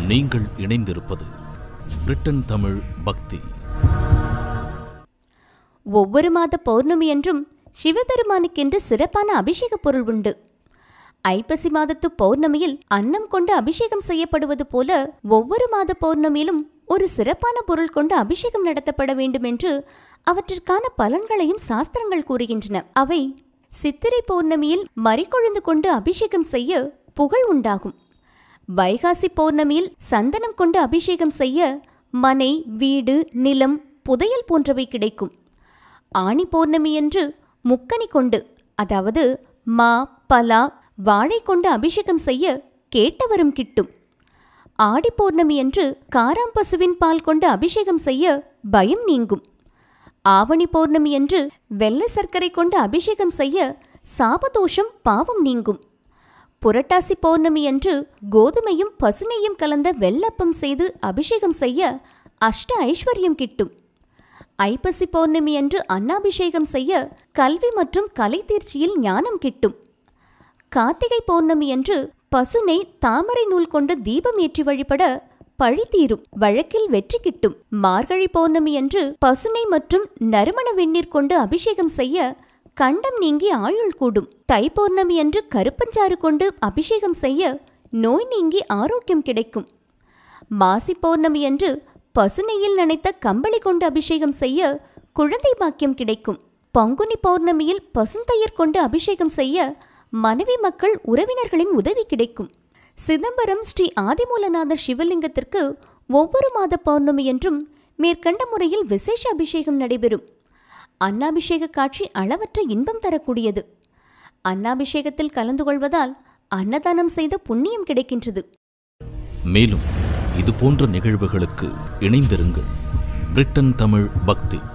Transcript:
நீங்கள் இணைந்திருப்பது பிரிட்டன் தமிழ் பக்தி ஒவ்வொரு மாத பௌர்ணமியன்றும் சிவபெருமானுக்கென்று சிறப்பான அபிஷேக பொருள் உண்டு ஐப்பசி மாதத்து பௌர்ணமியில் அன்னம் கொண்டு அபிஷேகம் செய்யப்படுவது போல ஒவ்வொரு மாத பௌர்ணமியிலும் ஒரு சிறப்பான பொருள் கொண்டு அபிஷேகம் நடத்தப்பட வேண்டும் என்று அவற்றிற்கான பலன்களையும் சாஸ்திரங்கள் கூறுகின்றன அவை சித்திரை பௌர்ணமியில் மறிக்கொழுந்து கொண்டு அபிஷேகம் செய்ய புகழ் உண்டாகும் வைகாசி பௌர்ணமியில் சந்தனம் கொண்டு அபிஷேகம் செய்ய மனை வீடு நிலம் புதையல் போன்றவை கிடைக்கும் ஆணி பௌர்ணமியன்று முக்கனி கொண்டு அதாவது மா பலா வாழை கொண்டு அபிஷேகம் செய்ய கேட்டவரும் கிட்டும் ஆடி பௌர்ணமியன்று காராம்பசுவின் பால் கொண்டு அபிஷேகம் செய்ய பயம் நீங்கும் ஆவணி பௌர்ணமியன்று வெள்ள சர்க்கரை கொண்டு அபிஷேகம் செய்ய சாபதோஷம் பாவம் நீங்கும் புரட்டாசி பௌர்ணமியன்று கோதுமையும் பசுனையும் கலந்த வெள்ளப்பம் செய்து அபிஷேகம் செய்ய அஷ்ட ஐஸ்வர்யம் கிட்டும் ஐப்பசி பௌர்ணமியன்று அன்னாபிஷேகம் செய்ய கல்வி மற்றும் கலை தேர்ச்சியில் ஞானம் கிட்டும் கார்த்திகை பௌர்ணமியன்று பசுனை தாமரை நூல் கொண்டு தீபம் ஏற்றி வழிபட பழி தீரும் வழக்கில் வெற்றி கிட்டும் மார்கழி பௌர்ணமியன்று பசுனை மற்றும் நறுமண வெந்நீர் கொண்டு அபிஷேகம் செய்ய கண்டம் நீங்கி ஆயுள் கூடும் தை பௌர்ணமியன்று கருப்பஞ்சாறு கொண்டு அபிஷேகம் செய்ய நோய் நீங்கி ஆரோக்கியம் கிடைக்கும் மாசி பௌர்ணமியன்று பசுநெய்யில் நனைத்த கம்பளி கொண்டு அபிஷேகம் செய்ய குழந்தை பாக்கியம் கிடைக்கும் பங்குனி பௌர்ணமியில் பசுந்தயிர் கொண்டு அபிஷேகம் செய்ய மனைவி மக்கள் உறவினர்களின் உதவி கிடைக்கும் சிதம்பரம் ஸ்ரீ ஆதிமூலநாதர் சிவலிங்கத்திற்கு ஒவ்வொரு மாத பௌர்ணமியன்றும் மேற்கண்ட முறையில் விசேஷ அபிஷேகம் நடைபெறும் அன்னாபிஷேக காட்சி அளவற்ற இன்பம் தரக்கூடியது அன்னாபிஷேகத்தில் கலந்து கொள்வதால் அன்னதானம் செய்த புண்ணியம் கிடைக்கின்றது மேலும் இது போன்ற நிகழ்வுகளுக்கு இணைந்திருங்கள் பிரிட்டன் தமிழ் பக்தி